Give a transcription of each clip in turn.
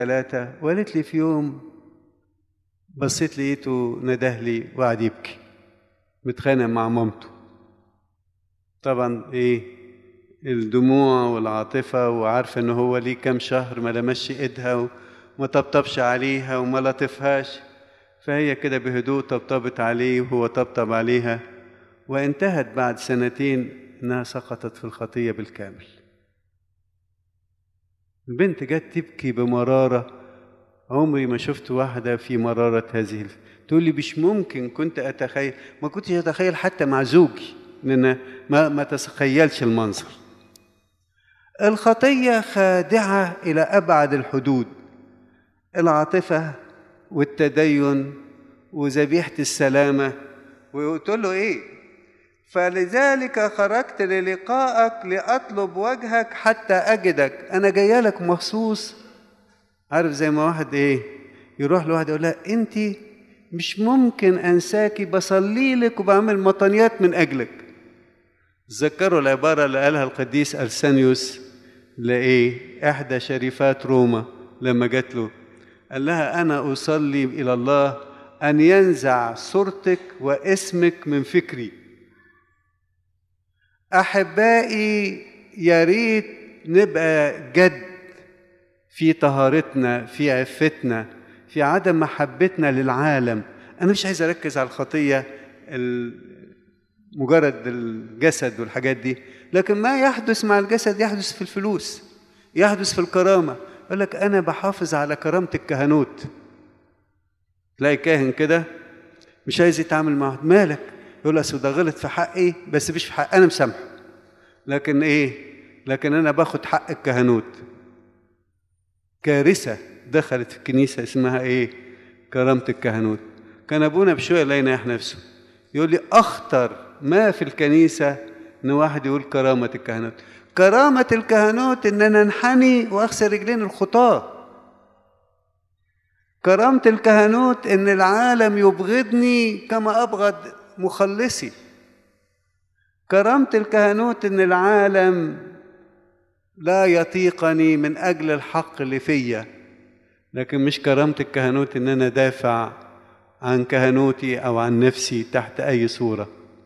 ثلاثة وقالت لي في يوم بصيت لقيته نده لي وقعد يبكي متخانق مع مامته طبعا ايه الدموع والعاطفة وعارفة ان هو ليه كام شهر ما لمسش ايدها وما طبطبش عليها وما لطفهاش فهي كده بهدوء طبطبت عليه وهو طبطب عليها وانتهت بعد سنتين انها سقطت في الخطية بالكامل البنت جت تبكي بمرارة عمري ما شفت واحدة في مرارة هذه الف... تقول لي مش ممكن كنت أتخيل ما كنتش أتخيل حتى مع زوجي لأن ما ما تتخيلش المنظر الخطية خادعة إلى أبعد الحدود العاطفة والتدين وذبيحة السلامة وقلت له إيه فلذلك خرجت للقائك لأطلب وجهك حتى أجدك أنا جاية لك مخصوص عارف زي ما واحد إيه يروح لواحد يقول لها أنت مش ممكن أنساكي بصلي لك وبعمل مطنيات من أجلك تذكروا العبارة اللي قالها القديس أرسانيوس لإيه إحدى شريفات روما لما جات له قال لها أنا أصلي إلى الله أن ينزع صورتك واسمك من فكري احبائي يا ريت نبقى جد في طهارتنا في عفتنا في عدم محبتنا للعالم انا مش عايز اركز على الخطيه مجرد الجسد والحاجات دي لكن ما يحدث مع الجسد يحدث في الفلوس يحدث في الكرامه يقول لك انا بحافظ على كرامه الكهنوت تلاقي كاهن كده مش عايز يتعامل معه مالك يقول اصل ده غلط في حقي بس مش في حق انا مسامحه لكن ايه لكن انا باخد حق الكهنوت كارثه دخلت في الكنيسه اسمها ايه كرامه الكهنوت كان ابونا بشويه لا يناح نفسه يقول لي اخطر ما في الكنيسه ان واحد يقول كرامه الكهنوت كرامه الكهنوت ان انا انحني واغسل رجلين الخطاه كرامه الكهنوت ان العالم يبغضني كما ابغض مخلصي كرامة الكهنوت إن العالم لا يطيقني من أجل الحق اللي فيا لكن مش كرامة الكهنوت إن أنا دافع عن كهنوتي أو عن نفسي تحت أي صورة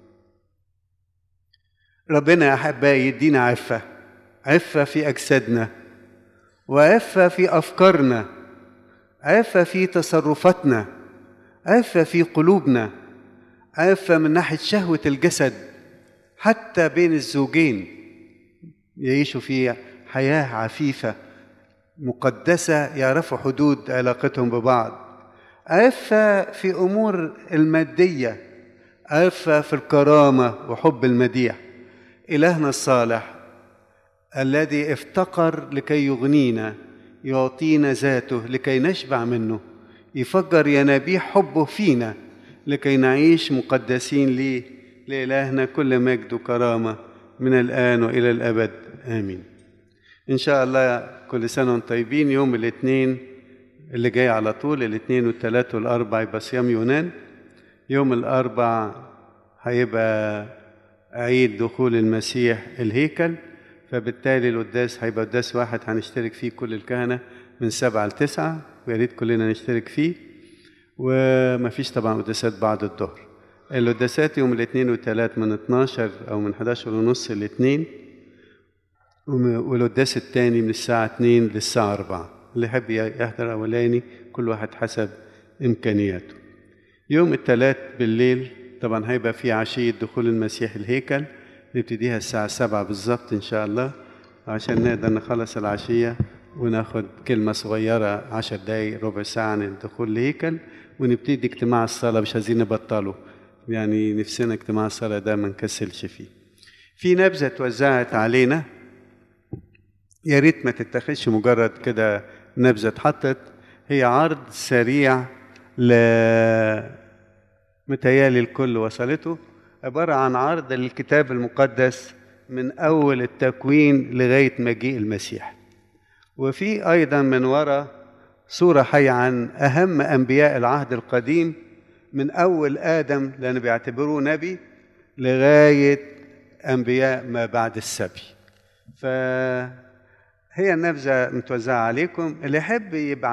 ربنا يا أحبائي يدينا عفة عفة في أجسادنا وعفة في أفكارنا عفة في تصرفاتنا عفة في قلوبنا عفة من ناحية شهوة الجسد حتى بين الزوجين يعيشوا في حياة عفيفة مقدسة يعرفوا حدود علاقتهم ببعض عفة في أمور المادية عفة في الكرامة وحب المديح إلهنا الصالح الذي افتقر لكي يغنينا يعطينا ذاته لكي نشبع منه يفجر ينابيع حبه فينا لكي نعيش مقدسين ليه لإلهنا كل مجد وكرامة من الآن وإلى الأبد آمين إن شاء الله كل سنة وانتم طيبين يوم الاثنين اللي جاي على طول الاثنين والثلاث والأربع يبقى صيام يونان يوم الأربع هيبقى عيد دخول المسيح الهيكل فبالتالي القداس هيبقى قداس واحد هنشترك فيه كل الكهنة من سبعة لتسعة ويا ريت كلنا نشترك فيه ومفيش طبعا قداسات بعد الظهر القداسات يوم الاثنين والثلاث من 12 او من 11 ونص الاثنين والقداس الثاني من الساعة 2 للساعة 4 اللي يحب يحضر أولاني كل واحد حسب إمكانياته يوم الثلاث بالليل طبعا هيبقى في عشية دخول المسيح الهيكل نبتديها الساعة 7 بالظبط إن شاء الله عشان نقدر نخلص العشية وناخد كلمة صغيرة عشر دقايق ربع ساعة عن الدخول الهيكل ونبتدي اجتماع الصلاة مش عايزين نبطله يعني نفسنا اجتماع الصلاة ده ما نكسلش فيه في نبذة اتوزعت علينا يا ريت ما تتخذش مجرد كده نبذة اتحطت هي عرض سريع ل متهيألي الكل وصلته عبارة عن عرض للكتاب المقدس من أول التكوين لغاية مجيء المسيح وفي أيضا من وراء صورة حية عن أهم أنبياء العهد القديم من أول آدم لأنه بيعتبروه نبي لغاية أنبياء ما بعد السبي هي النبذة متوزعة عليكم اللي يحب يبقى